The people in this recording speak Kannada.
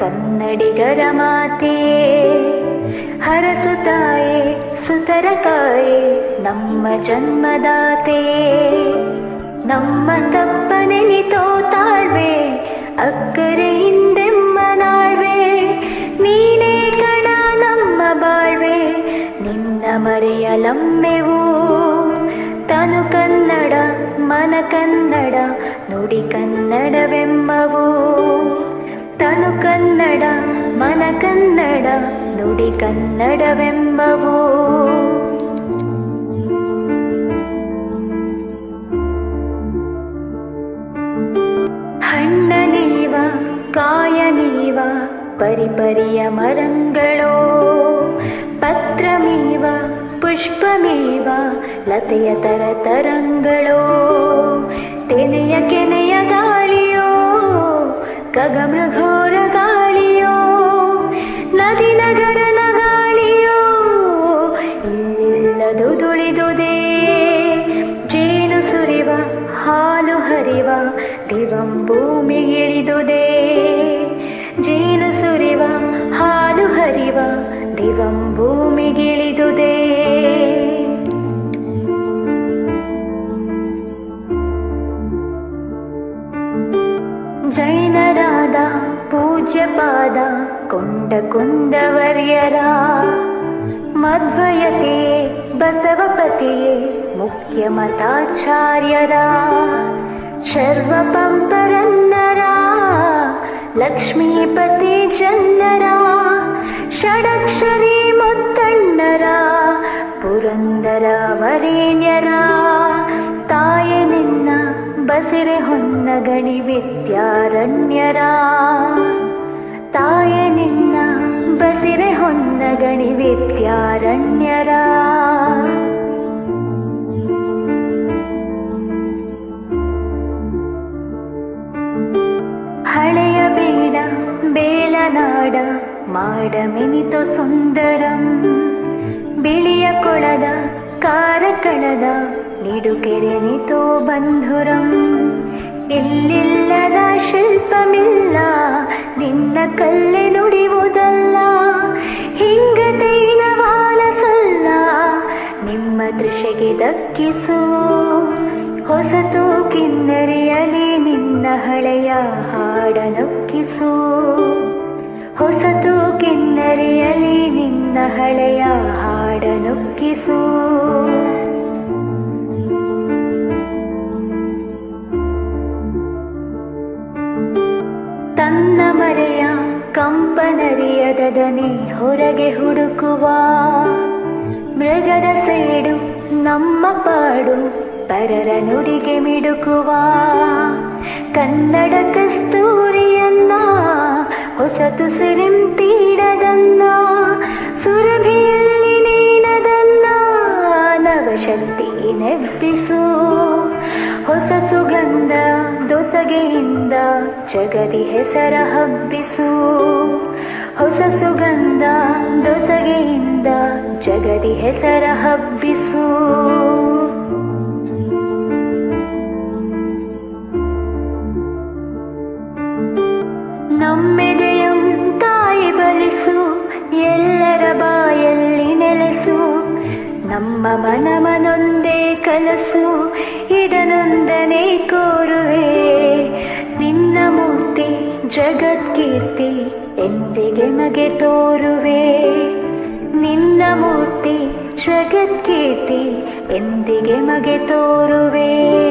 ಕನ್ನಡಿಗರ ಮಾತೆ ಹರಸುತ್ತಾಯೆ ಸುತರ ಕಾಯೆ ನಮ್ಮ ಜನ್ಮದಾತೆ ನಮ್ಮ ತಪ್ಪನೆನಿತೋ ತಾಳ್ವೆ ಅಕ್ಕರೆ ಹಿಂದೆಮ್ಮ ನಾಳ್ವೆ ನೀನೇ ಕಣ ನಮ್ಮ ಬಾಳ್ವೆ ನಿನ್ನ ಮರೆಯಲಮ್ಮೆವು ತನು ಕನ್ನಡ ಮನ ಕನ್ನಡ ನುಡಿ ಕನ್ನಡವೆಂಬವು ತನು ಕನ್ನಡ ಮನ ಕನ್ನಡ ನುಡಿ ಕನ್ನಡವೆಂಬವು ಹಣ್ಣ ನೀವ ಕಾಯ ನೀವ ಪರಿಪರಿಯ ಮರಂಗಳೋ ಪತ್ರಮೀವ ಪುಷ್ಪಮೀವ ಲತೆಯ ತರ ತರಂಗಳೋ ತೆನೆಯ ಕೆನೆಯ ಗಾಳಿಯೋ ಕಗಮೃಘೋರ ಗಾಳಿಯೋ ನದಿ ನಗರನ ಗಾಳಿಯೋ ಇಲ್ಲಿಲ್ಲದು ತುಳಿದುದೇ ಜೇನು ಸುರಿವ ಹಾಲು ಹರಿವ ದಿವಂ ಭೂಮಿಗಿಳಿದುದೇ ಜೇನು ಸುರಿವ ಹಾಲು ಹರಿವ ದಿವಂ ಭೂಮಿಗಿಳಿದುದೇ ಜೈನರಾದ ಪೂಜ್ಯ ಪಾದ ಕೊಂಡ ಕುಂದವರ್ಯರ ಮಧ್ವಯತೆಯೇ ಬಸವಪತಿಯೇ ಮುಖ್ಯ ಮತಾಚಾರ್ಯರ ಶರ್ವ ಪಂಪರನ್ನರ ಲಕ್ಷ್ಮೀಪತಿ ಜನ್ನರ ಷಡಕ್ಷರಿ ಮುತ್ತಣ್ಣರ ಪುರಂದರ ವರೇಣ್ಯರ ತಾಯೆ ನಿನ್ನ ಬಸಿರೆ ಹೊನ್ನ ಗಣಿ ವಿದ್ಯಾರಣ್ಯರ ತಾಯೆ ನಿನ್ನ ಬಸಿರೆ ಹೊನ್ನ ಗಣಿ ವಿದ್ಯಾರಣ್ಯರ ಹಳೆಯ ಬೇಡ ಬೇಲನಾಡ ಮಾಡ ಮಿನಿತು ಸುಂದರಂ ಬಿಳಿಯ ಕೊಳದ ಕಾರಕಳದ ನಿಡುಕೆರೆನಿತೋ ಬಂಧುರಂ ಇಲ್ಲಿಲ್ಲದ ಶಿಲ್ಪಮಿಲ್ಲ ನಿನ್ನ ಕಲ್ಲೆ ನುಡಿಯುವುದಲ್ಲ ಹಿಂಗತೈನ ವಾಲಸಲ್ಲ ನಿಮ್ಮ ದೃಶೆಗೆ ದಕ್ಕಿಸು ಹೊಸತು ಕಿನ್ನರಿಯಲಿ ನಿನ್ನ ಹಳೆಯ ಹಾಡನೊಕ್ಕಿಸು ಹೊಸತು ಕಿನ್ನರಿಯಲಿ ನಿನ್ನ ಹಳೆಯ ಹಾಡನೊಕ್ಕಿಸು ತನ್ನ ಮರೆಯ ಕಂಪನರಿಯದನೆ ಹೊರಗೆ ಹುಡುಕುವ ಮೃಗದ ಸೇಡು ನಮ್ಮ ಪಾಡು ಪರರ ನುಡಿಗೆ ಮಿಡುಕುವ ಕನ್ನಡ ಕಸ್ತೂರಿಯನ್ನ ಹೊಸತು ಸಿರಿಂತೀಡದನ್ನ ಸುರಭಿಯಲ್ಲಿ ನೀನದನ್ನ ನವಶಕ್ತಿ ನೆಬ್ಬಿಸು ಹೊಸ ಸುಗಂಧ ದೊಸಗೆಯಿಂದ ಜಗದಿ ಹೆಸರ ಹಬ್ಬಿಸು ಹೊಸ ಸುಗಂಧ ದೊಸಗೆಯಿಂದ ಜಗದಿ ಹೆಸರ ಹಬ್ಬಿಸು ನಮ್ಮೆದೆಯಂ ತಾಯಿ ಬಲಿಸು ಎಲ್ಲರ ಬಾಯಲ್ಲಿ ನೆಲೆಸು ನಮ್ಮ ಮನಮನೊಂದೇ ಕನಸು ಇದನೊಂದನೇ ಕೋರುವೆ ನಿನ್ನ ಮೂರ್ತಿ ಜಗತ್ಕೀರ್ತಿ ಎಂದಿಗೆ ಮಗೆ ತೋರುವೆ ನಿನ್ನ ಮೂರ್ತಿ ಜಗತ್ಕೀರ್ತಿ ಎಂದಿಗೆ ಮಗೆ ತೋರುವೆ